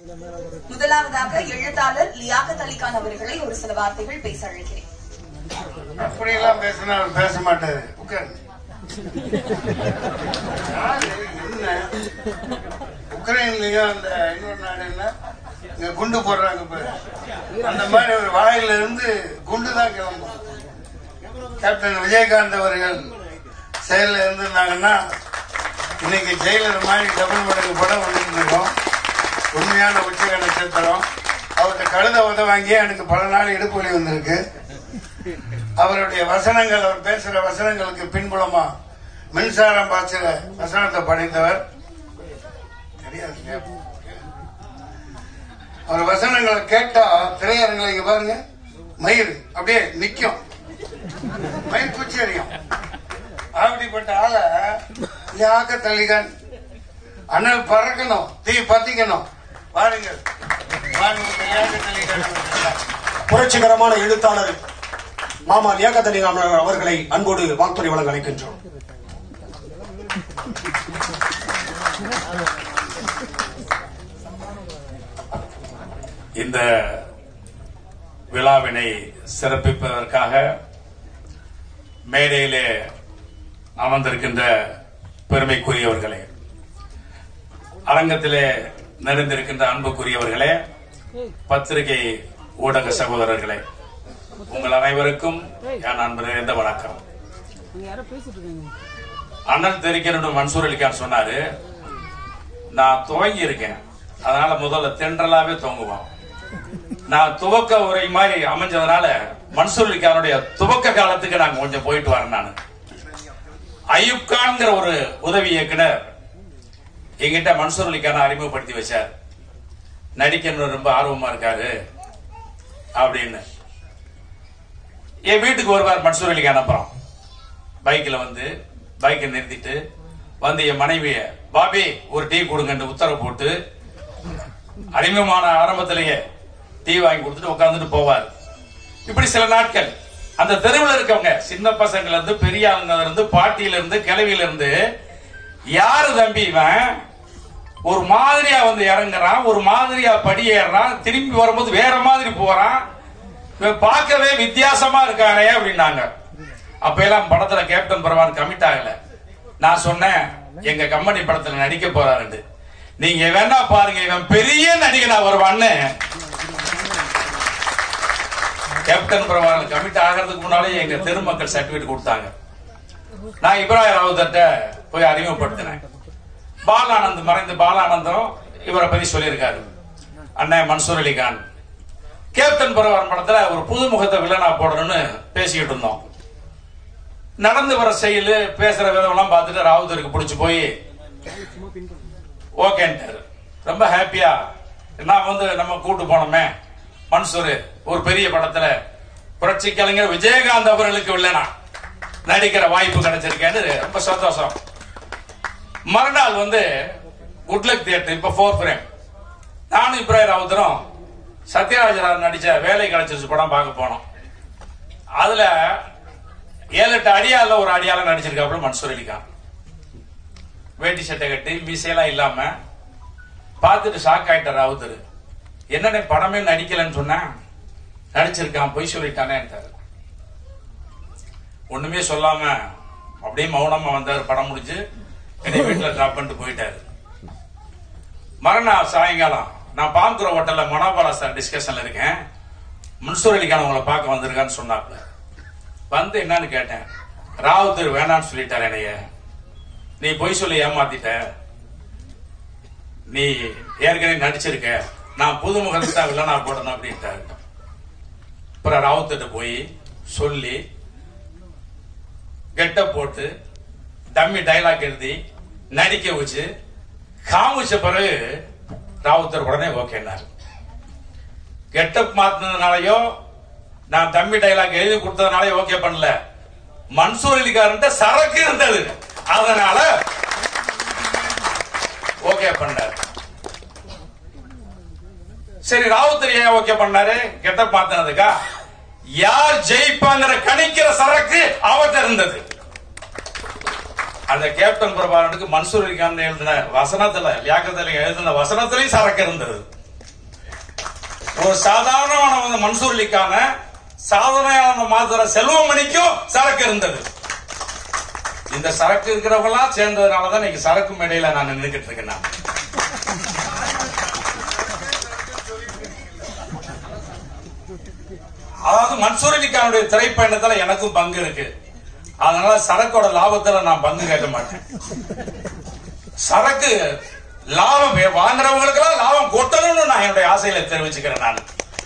முதலாவதாக எழுத்தாளர் லியாகத் அலிகான் அவர்களை ஒரு சில வார்த்தைகள் பேச அழைக்கிறேன் அப்படியெல்லாம் பேசினா அவர் பேச மாட்டாரு உட்காரு யாரு? என்ன உக்ரைன்லயும் அந்த இன்னொரு நாடு என்ன இங்க குண்டு போடுறாங்க பாரு அந்த மாதிரி ஒரு வாயில இருந்து குண்டு தான் கிளம்பும் கேப்டன் விஜயகாந்த் அவர்கள் செயல்ல இருந்திருந்தாங்கன்னா இன்னைக்கு ஜெயிலர் மாதிரி டபுள் மடங்கு படம் வந்துட்டு இருக்கோம் உண்மையான உச்சக நட்சத்திரம் அவர்கிட்ட கழுத உத வாங்கி எனக்கு பல நாள் இடுப்பு வலி வந்திருக்கு அவருடைய வசனங்கள் அவர் பேசுற வசனங்களுக்கு பின்புலமா மின்சாரம் பாய்ச்சுற வசனத்தை படைத்தவர் தெரியாது அவர் வசனங்களை கேட்டா திரையரங்களை இங்க பாருங்க மயில் அப்படியே நிக்கும் மயில் குச்சி அறியும் அப்படிப்பட்ட ஆளை யாக்க தள்ளிகான் அனல் பறக்கணும் தீ பத்திக்கணும் பாருங்கள் பாருங்க யாக்க தள்ளிகான் புரட்சிகரமான எழுத்தாளர் மாமா லியாகத் அலி கான் அவர்களை அன்போடு வாழ்த்துறை வழங்க அழைக்கின்றோம் இந்த விழாவினை சிறப்பிப்பதற்காக மேடையிலே அமர்ந்திருக்கின்ற பெருமைக்குரியவர்களே அரங்கத்திலே நிறைந்திருக்கின்ற அன்புக்குரியவர்களே பத்திரிகை ஊடக சகோதரர்களே உங்கள் அனைவருக்கும் என் அன்பு நிறைந்த வணக்கம் அண்ணன் தெரிக்கணும் மன்சூர் அலிகான் சொன்னாரு நான் துவங்கி இருக்கேன் அதனால முதல்ல தென்றலாவே தொங்குவோம் நான் துவக்க உரை மாதிரி அமைஞ்சதுனால மன்சூர் அலிகானுடைய துவக்க காலத்துக்கு நாங்க கொஞ்சம் போயிட்டு வரேன் நான் அயூப் கான்ங்கிற ஒரு உதவி இயக்குனர் எங்கிட்ட மன்சூர் அலிகானை அறிமுகப்படுத்தி வச்சார் நடிக்கணும் ரொம்ப ஆர்வமா இருக்காரு அப்படின்னு என் வீட்டுக்கு வருவார் மன்சூர் அலிகான் அப்புறம் பைக்கில் வந்து பைக்கை நிறுத்திட்டு வந்து என் மனைவிய பாபி ஒரு டீ கொடுங்கன்னு உத்தரவு போட்டு அறிமுகமான ஆரம்பத்திலேயே டீ வாங்கி கொடுத்துட்டு உட்காந்துட்டு போவார் இப்படி சில நாட்கள் அந்த தெருவில் இருக்கவங்க சின்ன பசங்கள்ல இருந்து பெரிய ஆளுங்க இருந்து பாட்டியில இருந்து கிளவியில இருந்து யாரு தம்பி இவன் ஒரு மாதிரியா வந்து இறங்குறான் ஒரு மாதிரியா படி ஏறுறான் திரும்பி வரும்போது வேற மாதிரி போறான் இவன் பார்க்கவே வித்தியாசமா இருக்கானே அப்படின்னாங்க அப்ப எல்லாம் படத்துல கேப்டன் பிரபான் கமிட் ஆகல நான் சொன்னேன் எங்க கம்பெனி படத்துல நடிக்க போறாரு நீங்க வேணா பாருங்க இவன் பெரிய நடிகனா வருவான்னு கேப்டன் பிரபாகரன் கமிட் ஆகிறதுக்கு முன்னாலே எங்க தெருமக்கள் சர்டிபிகேட் கொடுத்தாங்க நான் இப்ராஹிம் ராவுத்தர்ட்ட போய் அறிமுகப்படுத்தினேன் பாலானந்த் மறைந்த பாலானந்தம் இவரை பத்தி சொல்லியிருக்காரு அண்ணன் மன்சூர் அலிகான் கேப்டன் பிரபாகரன் படத்துல ஒரு புது முகத்தை வில்லனா போடணும்னு பேசிக்கிட்டு இருந்தோம் நடந்து வர செயல் பேசுற விதம்லாம் பார்த்துட்டு ராவுத்தருக்கு பிடிச்சு போய் ஓகேன்ட்டாரு ரொம்ப ஹாப்பியா நான் வந்து நம்ம கூட்டு போனோமே மன்சூர் ஒரு பெரிய படத்துல புரட்சி கலைஞர் விஜயகாந்த் அவர்களுக்கு இல்லைனா நடிக்கிற வாய்ப்பு கிடைச்சிருக்கேன்னு ரொம்ப சந்தோஷம் மறுநாள் வந்து குட்லக் தியேட்டர் இப்ப ஃபோர் ஃப்ரேம் நானும் இப்ராஹிம் ராவுத்தரும் சத்யராஜராஜ் நடிச்ச வேலை கிடைச்சிருச்சு படம் பார்க்க போனோம் அதுல ஏழு எட்டு அடியால ஒரு அடியால நடிச்சிருக்காப்புல மன்சூர் அலிகான் வேட்டி சட்டை கட்டி மீசையெல்லாம் இல்லாம பார்த்துட்டு ஷாக் ஆயிட்டார் ராவுத்தர் என்னண்ணே படமே நடிக்கலன்னு சொன்னேன் நடிச்சிருக்கான் பொய் சொல்லிட்டானேன்ட்டாரு ஒண்ணுமே சொல்லாம அப்படியே மௌனமா வந்தார் படம் முடிஞ்சு என்னை வீட்டுல டிராப் பண்ணிட்டு போயிட்டாரு மறுநாள் சாயங்காலம் நான் பாங்குற ஹோட்டல்ல மனோபாலா சார் டிஸ்கஷன்ல இருக்கேன் மன்சூர் அலிகான் உங்களை பார்க்க வந்திருக்கான்னு சொன்னாப்ல வந்து என்னன்னு கேட்டேன் ராவுத்தர் வேணான்னு சொல்லிட்டார் என்னைய நீ பொய் சொல்லி ஏமாத்திட்ட நீ ஏற்கனவே நடிச்சிருக்க நான் புது முகத்தை தான் வில்லனா போடணும் அப்படின்ட்டாரு அப்புறம் ராவுத்திட்ட போய் சொல்லி கெட்ட போட்டு டம்மி டைலாக் எழுதி நடிக்க வச்சு காமிச்ச பிறகு ராவுத்தர் உடனே ஓகேனார் கெட்டப் மாத்தினதுனாலயோ நான் தம்பி டைலாக் எழுதி கொடுத்ததுனால ஓகே பண்ணல மன்சூர் அலிகாரன் சரக்கு இருந்தது அதனால ஓகே பண்ணாரு சரி ராவுத்தர் ஏன் ஓகே பண்ணாரு கெட்ட பார்த்ததுக்கா யார் ஜெயிப்பாங்கிற கணிக்கிற சரக்கு அவர்கிட்ட இருந்தது அந்த கேப்டன் பிரபாகரனுக்கு மன்சூர் அலிகான் எழுதின வசனத்துல லியாக்கத்தில் எழுதின வசனத்திலையும் சரக்கு இருந்தது ஒரு சாதாரணமான வந்து மன்சூர் அலிக்கான சாதனையான மாத்திர செல்வமணிக்கும் சரக்கு இருந்தது இந்த சரக்கு இருக்கிறவங்க எல்லாம் சேர்ந்ததுனாலதான் இன்னைக்கு சரக்கு மேடையில நான் நின்றுகிட்டு இருக்கேன் நான் அதாவது மன்சூர் அலிகானுடைய திரைப்பயணத்துல எனக்கும் பங்கு இருக்கு அதனால சரக்கோட லாபத்துல நான் பங்கு கேட்க மாட்டேன் சரக்கு லாபம் வே- வாங்குறவங்களுக்கெல்லாம் லாபம் கொட்டணும்னு நான் என்னுடைய ஆசையில தெரிவிச்சுக்கிறேன் நான்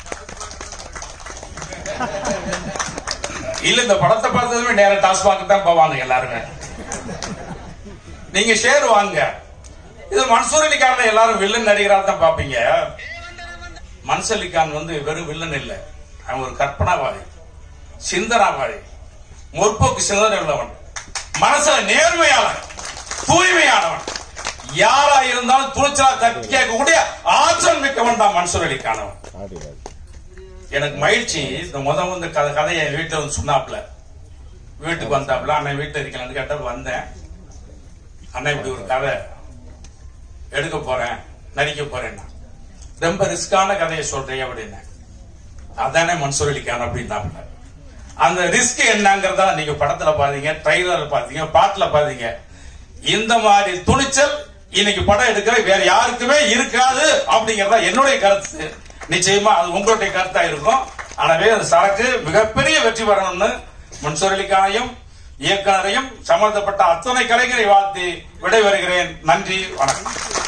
இல்ல இந்த படத்தை பார்த்ததுமே நேரம் டாஸ்மாக் தான் போவாங்க எல்லாருமே நீங்க ஷேர் வாங்க இது மன்சூர் அலிகான்ல எல்லாரும் வில்லன் நடிகரா தான் பாப்பீங்க மன்சூர் அலிகான் வந்து வெறும் வில்லன் இல்ல அவன் ஒரு கற்பனாவாதி சிந்தனாவாதி முற்போக்கு சிந்தனை உள்ளவன் மனசுல நேர்மையாளன் தூய்மையானவன் யாரா இருந்தாலும் துணிச்சலா கத்தி கேட்கக்கூடிய ஆற்றல் மிக்கவன் தான் மன்சூர் அலிகானவன் எனக்கு மகிழ்ச்சி இந்த முத வந்து கதை கதையை என் வீட்டுல வந்து சொன்னாப்ல வீட்டுக்கு வந்தாப்ல அண்ணன் வீட்டுல இருக்கலான்னு கேட்டப்ப வந்தேன் அண்ணன் இப்படி ஒரு கதை எடுக்க போறேன் நடிக்க போறேன்னா ரொம்ப ரிஸ்கான கதையை சொல்றீங்க அப்படின்னு அதானே மன்சூர் அலிகான் அப்படின்னாப்ல அந்த ரிஸ்க் என்னங்கறத நீங்க படத்துல பாத்தீங்க ட்ரைலர்ல பாத்தீங்க பாட்டுல பாத்தீங்க இந்த மாதிரி துணிச்சல் இன்னைக்கு படம் எடுக்கிற வேற யாருக்குமே இருக்காது அப்படிங்கறத என்னுடைய கருத்து நிச்சயமா அது உங்களுடைய கருத்தா இருக்கும் எனவே அந்த சரக்கு மிகப்பெரிய வெற்றி பெறணும்னு மன்சூர் அலிகானையும் இயக்குனரையும் சம்பந்தப்பட்ட அத்தனை கலைஞரை வாழ்த்தி விடைபெறுகிறேன் நன்றி வணக்கம்